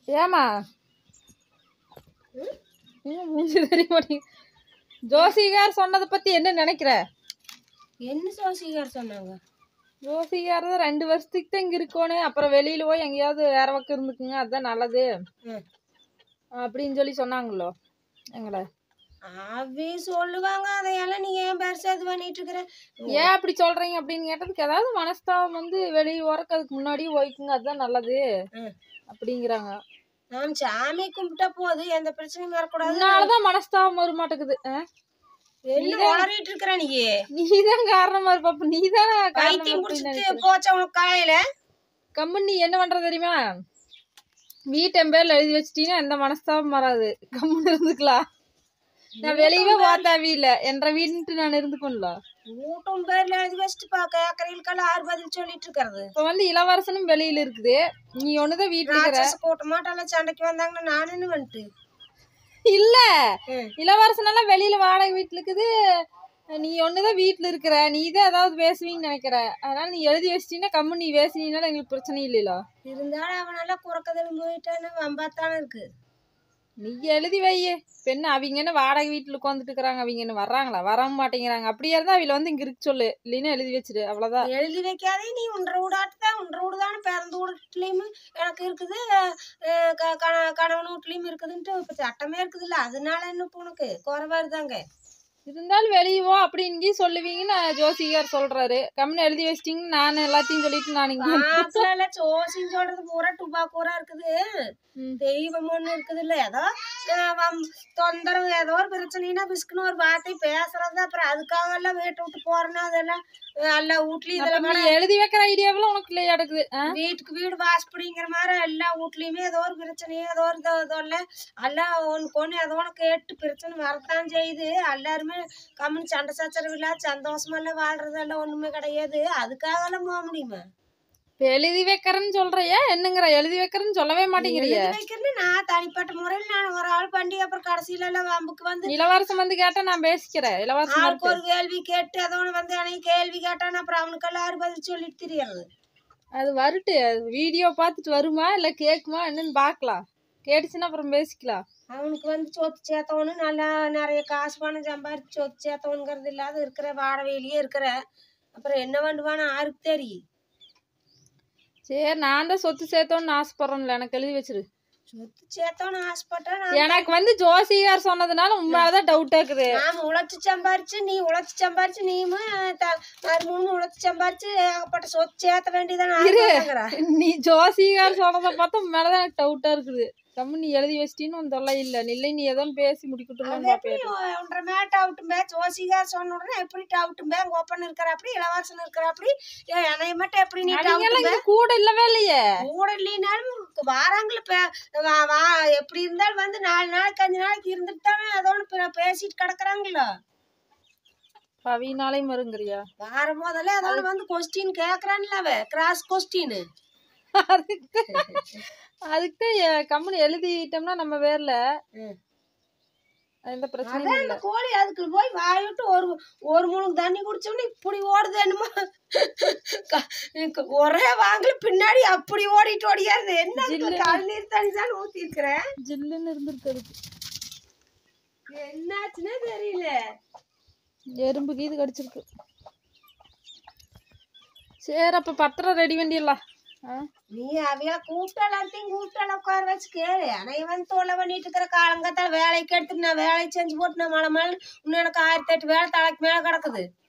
ஏமா இன்னும் மூஞ்சி தெரிய மாட்டேங்குது ஜோசிகார் சொன்னதை பத்தி என்ன நினைக்கிற என்ன சோசிகார் சொன்னாங்க ஜோசிகார் தான் ரெண்டு வருஷத்துக்கு தான் இங்க இருக்கணும் அப்புறம் வெளியில போய் எங்கேயாவது வேற பக்கம் இருந்துக்குங்க அதுதான் நல்லது ம். அப்படின்னு சொல்லி சொன்னாங்களோ எங்களை அவே சொல்லுவாங்க அதையெல்லாம் நீ ஏன் பெருசா இது பண்ணிட்டு இருக்கிற ஏன் அப்படி சொல்றீங்க அப்படின்னு கேட்டதுக்கு ஏதாவது மனஸ்தாபம் வந்து வெளியே வரக்கு அதுக்கு முன்னாடியே போய்க்குங்க அதுதான் நல்லது ம். அப்படிங்கிறாங்க நாம் சாமி கும்பிட்டா போது எந்த பிரச்சனையும் வரக்கூடாது அதனாலதான் மனஸ்தாபம் வர மாட்டேங்குது ஆ? என்ன வளரிட்டு இருக்கிற நீ நீதான் காரணமா இருப்ப அப்ப நீதான் காரணம் பைத்தியம் அப்படின்னு பிடிச்சிட்டு நினைக்கிறேன். போச்சா உனக்கு காலையில கம்முன்னு நீ என்ன பண்ற தெரியுமா வீட்டு பேர்ல எழுதி வச்சிட்டீங்கன்னா எந்த மனஸ்தாபம் வராது கம்முன்னு இருந்துக்கலாம் நான் வெளியவே போக தேவையில்ல என்ற வீட்டுட்டு நான் இருந்துக்கணும்ல ஊட்டம் பேர்ல எழுதி வச்சுட்டு பா கேக்கறீங்களுக்கெல்லாம் ஆறு பதில் சொல்லிட்டு இருக்கிறது இப்ப வந்து இளவரசனும் வெளியில இருக்குது நீ ஒண்ணுதான் வீட்டுல இருக்கிற ராட்சச கூட்டமாட்டால சண்டைக்கு வந்தாங்கன்னா நானும் என்ன வந்துட்டு இல்ல ம். இளவரசன் எல்லாம் வெளியில வாடகை வீட்டுல இருக்குது நீ ஒண்ணுதான் வீட்டுல இருக்கிற நீ தான் ஏதாவது பேசுவீன்னு நினைக்கிற அதனால நீ எழுதி வச்சிட்டீங்கன்னா கம்மு நீ பேசுனீங்கனால எங்களுக்கு பிரச்சனை இல்லைல இருந்தாலும் அவனெல்லாம் குறக்கதலும் போயிட்டான்னு வம்பாத்தானே இருக்கு நீ எழுதி வை பெண்ணு அவங்க என்ன வாடகை வீட்டுல உட்காந்துட்டு இருக்கிறாங்க அவங்க என்ன வர்றாங்களா வர மாட்டேங்கிறாங்க அப்படியே இருந்தா அவள வந்து இங்க இருக்கு சொல்லு இல்லைன்னா எழுதி வச்சிரு அவ்வளவுதான் எழுதி வைக்காதே நீ ஒன்றரை வீடாட்டு தான் ஒன்றரை வீடு தானே பிறந்த வீட்லயும் எனக்கு இருக்குது அஹ் க- கண- கணவன் வீட்லயும் இருக்குதுன்ட்டு இப்ப சட்டமே இருக்குதுல்ல அதனால என்ன இப்ப உனக்கு குறைவா இருந்தாங்க இருந்தாலும் வெளியே போ அப்படின்னு சொல்லுவீங்கன்னு ஜோசிகார் சொல்றாரு கம்முன்னு எழுதி வச்சிட்டீங்கன்னு நான் எல்லாத்தையும் சொல்லிட்டு நான் இங்க மாப்பிள்ள சோசின்னு சொல்றது பூரா டுபா கூரா இருக்குது ம். தெய்வம் ஒண்ணு இருக்குது இல்ல ஏதோ அஹ் வம்- தொந்தரவு ஏதோ ஒரு பிரச்சனைனா பிஸ்குன்னு ஒரு வார்த்தை பேசுறது அப்புறம் அதுக்காக எல்லாம் வீட்டை விட்டு போறேன்னா அதெல்லாம் அஹ் எல்லா வீட்லயும் அப்ப இதெல்லாம் நீ எழுதி வைக்கிற ஐடியாவெல்லாம் உனக்கு இல்லையா எடுக்குது ஆ? வீட்டுக்கு வீடு வாசப்படிங்கிற மாதிரி எல்லா வீட்லயுமே ஏதோ ஒரு பிரச்சனையோ ஏதோ ஒரு இதோ- இதோல்ல எல்லாம் ஒண்ணுக்கு ஒண்ணு ஏதோ ஒன்று கேட்டு பிரச்சனை வரத்தான் செய்யுது எல்லாருமே கம்முன்னு சண்டை சச்சரவு இல்ல சந்தோஷமா எல்லாம் வாழ்றதெல்லாம் ஒண்ணுமே கிடையாது அதுக்காக எல்லாம் போக முடியுமா இப்ப எழுதி வைக்கிறேன்னு சொல்றியா என்னங்கிற எழுதி வைக்கிறேன்னு சொல்லவே மாட்டேங்கிறிய எழுதி வைக்கிறேன்னு நான் தனிப்பட்ட முறையில் நான் ஒரு ஆள் பண்ணி அப்புறம் கடைசியில எல்லாம் வம்புக்கு வந்து இளவரசன் வந்து கேட்டா நான் பேசிக்கிறேன் இளவரசன் ஆளுக்கு ஒரு கேள்வி கேட்டு அதோட வந்து எனக்கு கேள்வி கேட்டான் அப்புறம் அவனுக்கெல்லாம் யாரு பதில் சொல்லிட்டு தெரியறது அது வரட்டு வீடியோ பார்த்துட்டு வருமா இல்ல கேக்குமா என்னன்னு பார்க்கலாம் கேட்டுச்சுன்னா அப்புறம் பேசிக்கலாம் அவனுக்கு வந்து சொத்து சேர்த்தவனு நல்லா நிறைய காசு பணம் சம்பாரிச்சு சொத்து சேர்த்தவனுங்கிறது இல்லாத இருக்கிற வாடகையிலேயே இருக்கிற அப்புறம் என்ன பண்ணுவான்னு யாருக்கு தெரியும் சரி நான் தான் சொத்து சேர்த்தோன்னு ஆசைப்படுறேன்ல எனக்கு எழுதி வச்சிரு சொத்து சேர்த்தவனு ஆசைப்பட்டா நான் எனக்கு வந்து ஜோசிகார் சொன்னதுனால உண்மையாதான் டவுட்டா இருக்குது நாம உழைச்சு சம்பாரிச்சு நீ உழைச்சு சம்பாரிச்சு நீயும் மறுமூணு உழைச்சு சம்பாரிச்சு ஏகப்பட்ட சொத்து சேர்த்த வேண்டியதானே நீ ஜோசிகார் சொன்னதை பார்த்தா உண்மையாதான் எனக்கு டவுட்டா இருக்குது கம்மு நீ எழுதி வச்சிட்டின்னு ஒன்று தொல்லை இல்லை இல்லை நீ எதுவும் பேசி முடிக்கட்டும்னு எப்படி ஒன்றரை மேட் அவுட்டும்பே ஜோசிகார் சொன்ன உடனே எப்படி டவுட்டும்பே ஓப்பன் இருக்கிற அப்படி இளவரசன் இருக்கிற அப்படி ஏன் என்னைய மட்டும் எப்படி நீ அவங்கெல்லாம் டவுட்டும்பே இங்க கூட இல்லவே இல்லையே கூட இல்லைனாலும் வாராங்கள வா வா எப்படி இருந்தாலும் வந்து நாலு நாளைக்கு அஞ்சு நாளைக்கு இருந்துட்டு தானே அதோட பேசிட்டு கிடக்குறாங்களோ பவினாலே மருங்கிறியா வாரம் போதெல்லாம் அதோட வந்து கொஸ்டின் கேக்குறான்ல அவ கிராஸ் கொஸ்டின் அதுக்கு அதுக்கு கம்மனு எழுதிட்டோம்னா நம்ம வேர்ல எந்த பிரச்சனையும் அதான் இல்லை அந்த கோழி அதுக்கு போய் வாயிட்டு ஒரு ஒரு முழுக்கு தண்ணி குடிச்சோம்னா இப்படி ஓடுது என்னமோ க- எனக்கு ஒரே வாங்கல பின்னாடி அப்படி ஓடிட்டு ஓடியாருது என்ன அதுக்கு கழுநீர் தண்ணி தான் ஊத்தி இருக்கிறேன் ஜில்லுன்னு இருந்திருக்கு அதுக்கு என்னாச்சுன்னே தெரியல எறும்பு கீது கடிச்சிருக்கு சரி அப்ப பத்திரம் ரெடி பண்ணிடலாம் ஆ நீ அவைய கூப்பிட்டு எல்லாத்தையும் கூப்பிட்டு உட்கார வச்சு கேளு ஆனா இவன் தொலை பண்ணிட்டு இருக்கிற காலங்கத்தால வேலைக்கு எடுத்துட்டு நான் வேலை செஞ்சு போட்டு நான் மழை மழை இன்னும் எனக்கு ஆயிரத்தி எட்டு வேலை தலைக்கு மேல கிடக்குது